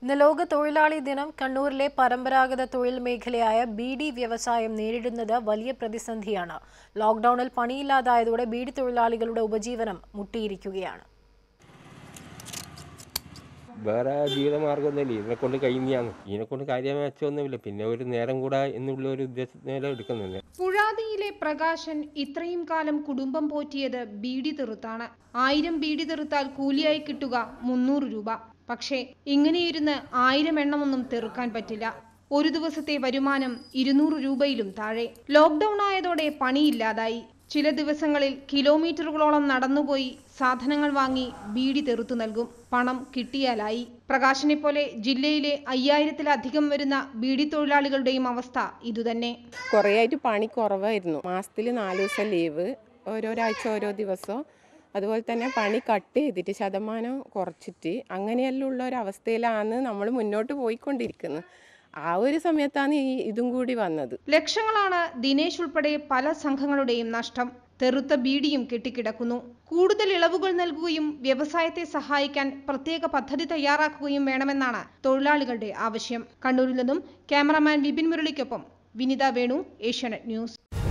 ഇന്ന് ലോക തൊഴിലാളി ദിനം കണ്ണൂരിലെ പരമ്പരാഗത തൊഴിൽ മേഖലയായ ബീഡി വ്യവസായം നേരിടുന്നത് വലിയ പ്രതിസന്ധിയാണ് ലോക്ഡൌണിൽ പണിയില്ലാതായതോടെ ബീഡി തൊഴിലാളികളുടെ ഉപജീവനം മുട്ടിയിരിക്കുകയാണ് വേറെ ജീവിതമാർഗമൊന്നുമില്ല ഇതിനെ കൊണ്ട് കഴിഞ്ഞാണ് ഇതിനെ കൊണ്ട് കാര്യം മെച്ചമൊന്നുമില്ല പിന്നെ ഒരു നേരം കൂടാ എന്നുള്ള ഒരു ഉദ്ദേശത്തിനേലും എടുക്കുന്നുണ്ട് പുഴാതിയിലെ പ്രകാശൻ ഇത്രയും കാലം കുടുംബം പോറ്റിയത് ബീഡി തെറുത്താണ് ആയിരം ബീഡി തെറുത്താൽ കൂലിയായി കിട്ടുക മുന്നൂറ് രൂപ പക്ഷേ ഇങ്ങനെയിരുന്ന് ആയിരം എണ്ണമൊന്നും തെറുക്കാൻ പറ്റില്ല ഒരു ദിവസത്തെ വരുമാനം ഇരുന്നൂറ് രൂപയിലും താഴെ ലോക്ക്ഡൌൺ ആയതോടെ പണിയില്ലാതായി ചില ദിവസങ്ങളിൽ കിലോമീറ്ററുകളോളം നടന്നുപോയി സാധനങ്ങൾ വാങ്ങി ബീഡി തെറുത്തു നൽകും പണം കിട്ടിയാലായി പ്രകാശനെ പോലെ ജില്ലയിലെ അയ്യായിരത്തിലധികം വരുന്ന ബീഡി തൊഴിലാളികളുടെയും അവസ്ഥ ഇതുതന്നെ കുറേ ആയിട്ട് പണി കുറവായിരുന്നു മാസത്തിൽ നാല് ദിവസം ലീവ് ഓരോരാഴ്ച ഓരോ ദിവസം അതുപോലെ തന്നെ പണി കട്ട് ചെയ്തിട്ട് ശതമാനം കുറച്ചിട്ട് അങ്ങനെയെല്ലാം ഉള്ള ഒരു അവസ്ഥയിലാണ് നമ്മൾ മുന്നോട്ട് പോയിക്കൊണ്ടിരിക്കുന്നത് ആ ഒരു സമയത്താണ് ഈ ഇതും കൂടി വന്നത് ലക്ഷങ്ങളാണ് ദിനേശ് ഉൾപ്പെടെ പല സംഘങ്ങളുടെയും നഷ്ടം തെറുത്ത ബീഡിയും കെട്ടിക്കിടക്കുന്നു കൂടുതൽ ഇളവുകൾ നൽകുകയും വ്യവസായത്തെ സഹായിക്കാൻ പ്രത്യേക പദ്ധതി തയ്യാറാക്കുകയും വേണമെന്നാണ് തൊഴിലാളികളുടെ ആവശ്യം കണ്ണൂരിൽ നിന്നും ക്യാമറാമാൻ വിപിൻ മുരളിക്കൊപ്പം വിനിത വേണു ഏഷ്യാനെറ്റ് ന്യൂസ്